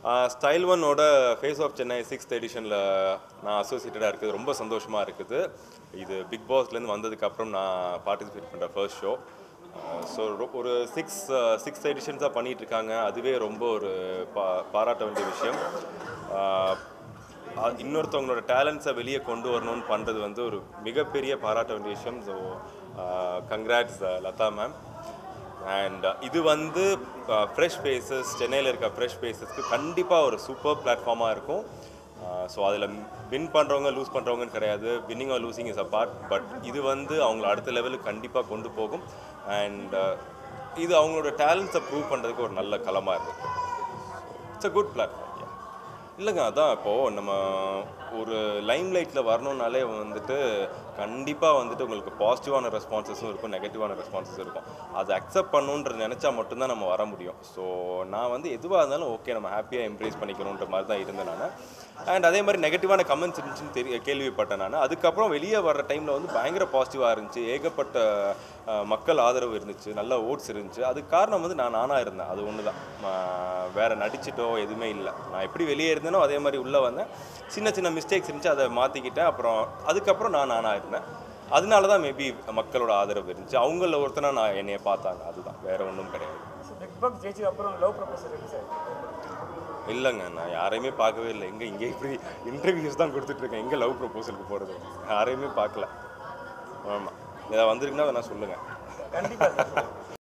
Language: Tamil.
ஸ்டைல் ஒன்னோட ஃபேஸ் ஆஃப் சென்னை சிக்ஸ்த் எடிஷனில் நான் அசோசியேட்டடாக இருக்குது ரொம்ப சந்தோஷமாக இருக்குது இது பிக் பாஸ்லேருந்து வந்ததுக்கப்புறம் நான் பார்ட்டிசிபேட் பண்ணுற ஃபர்ஸ்ட் ஷோ ஸோ ஒரு சிக்ஸ் சிக்ஸ் எடிஷன்ஸாக பண்ணிகிட்டு இருக்காங்க அதுவே ரொம்ப ஒரு பா பாராட்ட வேண்டிய விஷயம் ஆஹ் அ- இன்னொருத்தவங்களோட டேலண்ட்ஸை வெளியே கொண்டு வரணும்னு பண்ணுறது வந்து ஒரு மிகப்பெரிய பாராட்ட வேண்டிய விஷயம் so congrats Latha ma'am and இது வந்து ஃப்ரெஷ் ஃபேஸஸ் சென்னையில் இருக்க ஃப்ரெஷ் ஃபேஸஸ்க்கு கண்டிப்பாக ஒரு சூப்பர் பிளாட்ஃபார்மாக இருக்கும் ஸோ அதில் வின் பண்ணுறவங்க லூஸ் பண்ணுறவங்கன்னு கிடையாது winning or losing is a part but இது வந்து அவங்கள அடுத்த லெவலுக்கு கண்டிப்பாக கொண்டு போகும் அண்ட் இது அவங்களோட டேலண்ட்ஸை ப்ரூவ் பண்ணுறதுக்கு ஒரு நல்ல களமாக இருக்கும் இட்ஸ் அ குட் பிளாட்ஃபார்ம் இல்லைங்க அதான் இப்போது நம்ம ஒரு லைம் லைட்டில் வரணும்னாலே வந்துட்டு கண்டிப்பாக வந்துட்டு உங்களுக்கு பாசிட்டிவான ரெஸ்பான்சஸும் இருக்கும் நெகட்டிவான ரெஸ்பான்சஸும் இருக்கும் அதை அக்செப்ட் பண்ணணுன்றது நினச்சா மட்டும்தான் நம்ம வர முடியும் ஸோ நான் வந்து எதுவாக இருந்தாலும் ஓகே நம்ம ஹாப்பியாக எம்ப்ரேஸ் பண்ணிக்கணுன்ற மாதிரி தான் இருந்தேன் நான் அண்ட் அதே மாதிரி நெகட்டிவான கமெண்ட்ஸ் இருந்துச்சுன்னு தெரிய கேள்விப்பட்டேன் நான் அதுக்கப்புறம் வெளியே வர்ற டைமில் வந்து பயங்கர பாசிட்டிவாக இருந்துச்சு ஏகப்பட்ட அஹ், மக்கள் ஆதரவு இருந்துச்சு நல்ல ஓட்ஸ் இருந்துச்சு அதுக்கு காரணம் வந்து நான் நானாக இருந்தேன் அது ஒன்று தான் வேறு நடிச்சிட்டோ எதுவுமே இல்லை நான் எப்படி வெளியே இருந்தேனோ அதே மாதிரி உள்ளே வந்தேன் சின்ன சின்ன மிஸ்டேக்ஸ் இருந்துச்சு அதை மாற்றிக்கிட்டேன் அப்புறம் அதுக்கப்புறம் நான் நானாக இருந்தேன் அதனால தான் மேபி மக்களோட ஆதரவு இருந்துச்சு அவங்கள ஒருத்தனா நான் என்னைய பார்த்தாங்க அதுதான் வேற ஒன்றும் கிடையாது பிக் பாஸ் ஜெயிச்சது அப்புறம் லவ் ப்ரப்போசல் இருக்கு சார் இல்லைங்க நான் யாரையுமே பார்க்கவே இல்லை எங்கே இங்கே இப்படி இன்டர்வியூஸ் தான் கொடுத்துட்ருக்கேன் எங்கே லவ் ப்ரப்போசலுக்கு போகிறது யாரையுமே பார்க்கல ஆமாம் ஏதாவது வந்திருக்குன்னா வேணா சொல்லுங்கள் கண்டிப்பாக